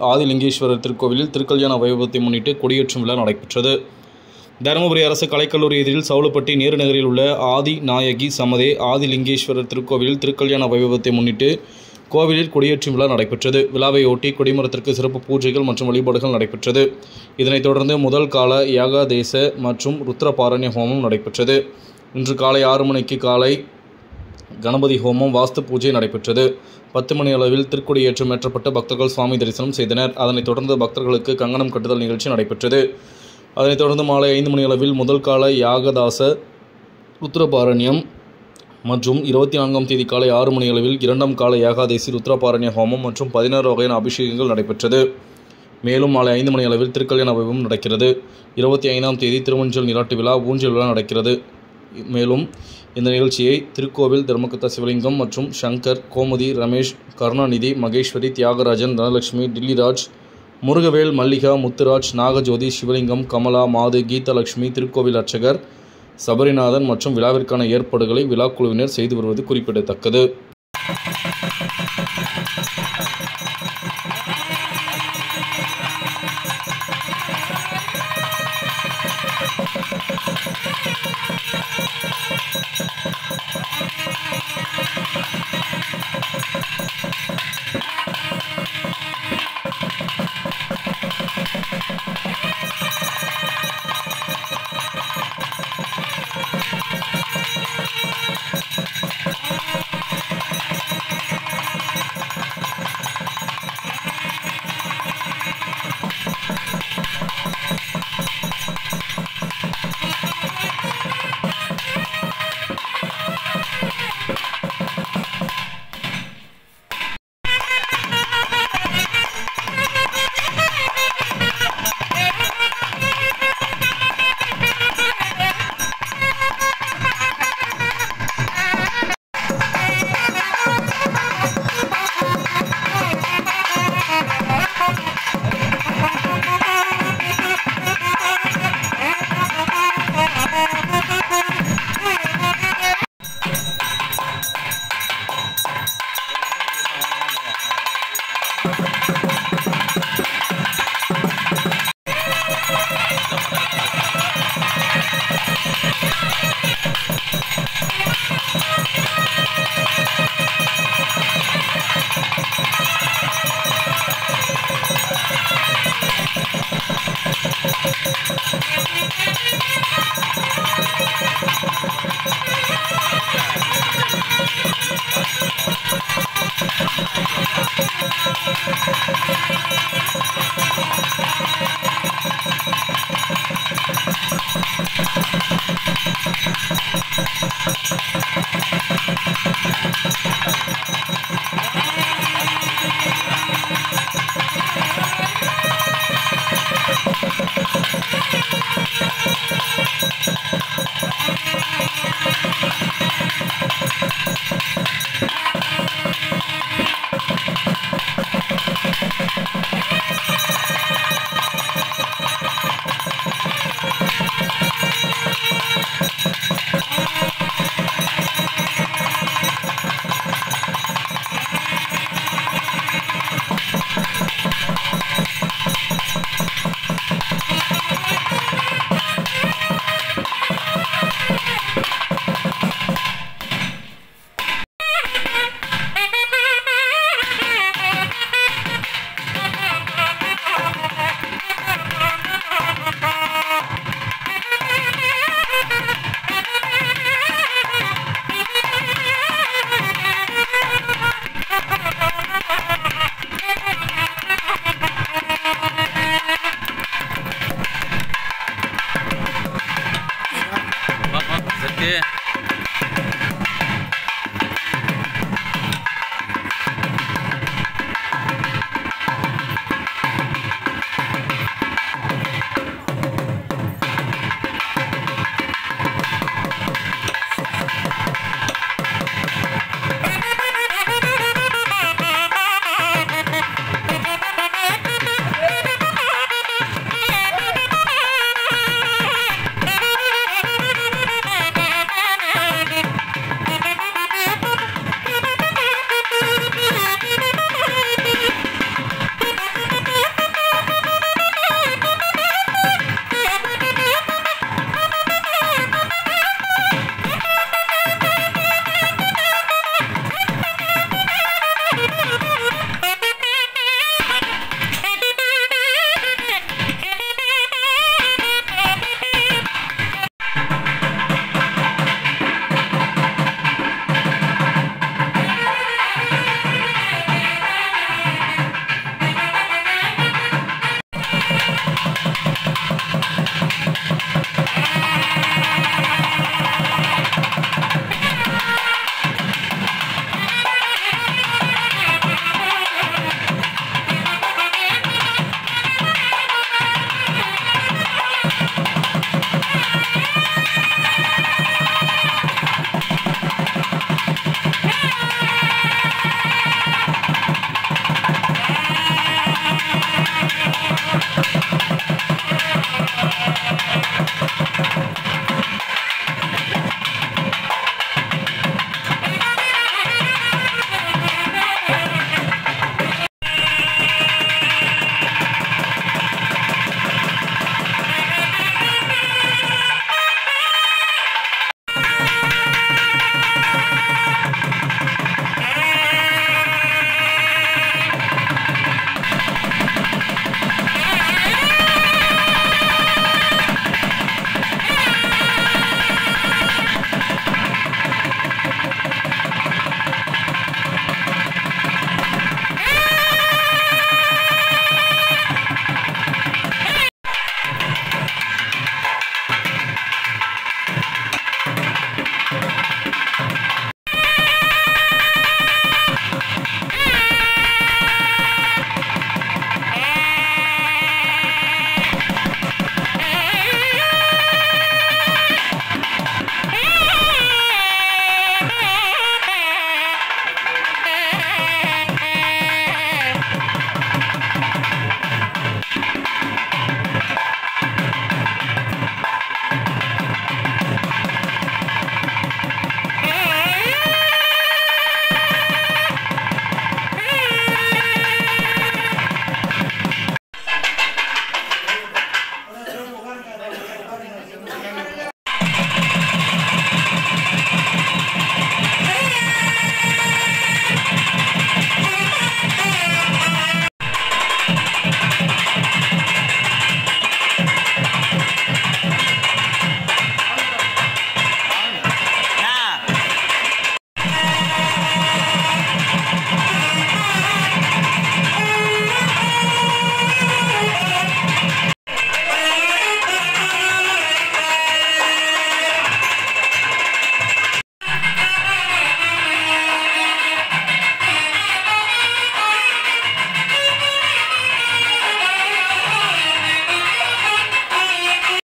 ஆதிலிங்கேஸ்வரர் திருக்கோவிலில் திருக்கல்யாண வைபவத்தை முன்னிட்டு கொடியேற்றும் விழா நடைபெற்றது தருமபுரி அரசு கலைக்கல்லூரி எதிரில் சவுளப்பட்டி நேருநகரில் உள்ள ஆதி நாயகி சமதே ஆதிலிங்கேஸ்வரர் திருக்கோவிலில் திருக்கல்யாண வைபவத்தை முன்னிட்டு கோவிலில் கொடியேற்றும் விழா நடைபெற்றது விழாவை ஒட்டி கொடிமரத்திற்கு சிறப்பு பூஜைகள் மற்றும் வழிபாடுகள் நடைபெற்றது இதனைத் தொடர்ந்து முதல் கால யாகாதேச மற்றும் ருத்ரபாரண்ய ஹோமம் நடைபெற்றது இன்று காலை ஆறு மணிக்கு காலை கணபதி ஹோமம் வாஸ்து பூஜை நடைபெற்றது பத்து மணி அளவில் திருக்கொடியேற்றம் ஏற்றப்பட்டு பக்தர்கள் சுவாமி தரிசனம் செய்தனர் அதனைத் தொடர்ந்து பக்தர்களுக்கு கங்கணம் கட்டுதல் நிகழ்ச்சி நடைபெற்றது அதனைத் தொடர்ந்து மாலை ஐந்து மணி அளவில் முதல் கால யாகதாச ருத்ரபாரண்யம் மற்றும் இருபத்தி நான்காம் தேதி காலை ஆறு மணி அளவில் இரண்டாம் கால ஏகாதேசி ருத்ரபாரண்ய ஹோமம் மற்றும் பதினாறு வகையான அபிஷேகங்கள் நடைபெற்றது மேலும் மாலை ஐந்து மணி அளவில் திருக்கல்யாண வைபவம் நடக்கிறது இருபத்தி ஐந்தாம் தேதி திருமஞ்சள் நீராட்டு விழா ஊஞ்சல் விழா நடக்கிறது மேலும் இந்த நிகழ்ச்சியை திருக்கோவில் தர்மகத்தா சிவலிங்கம் மற்றும் சங்கர் கோமதி ரமேஷ் கருணாநிதி மகேஸ்வரி தியாகராஜன் தனலட்சுமி டில்லிராஜ் முருகவேல் மல்லிகா முத்துராஜ் நாகஜோதி சிவலிங்கம் கமலா மாது கீதலட்சுமி திருக்கோவில் அர்ச்சகர் சபரிநாதன் மற்றும் விழாவிற்கான ஏற்பாடுகளை விழாக்குழுவினர் செய்து வருவது குறிப்பிடத்தக்கது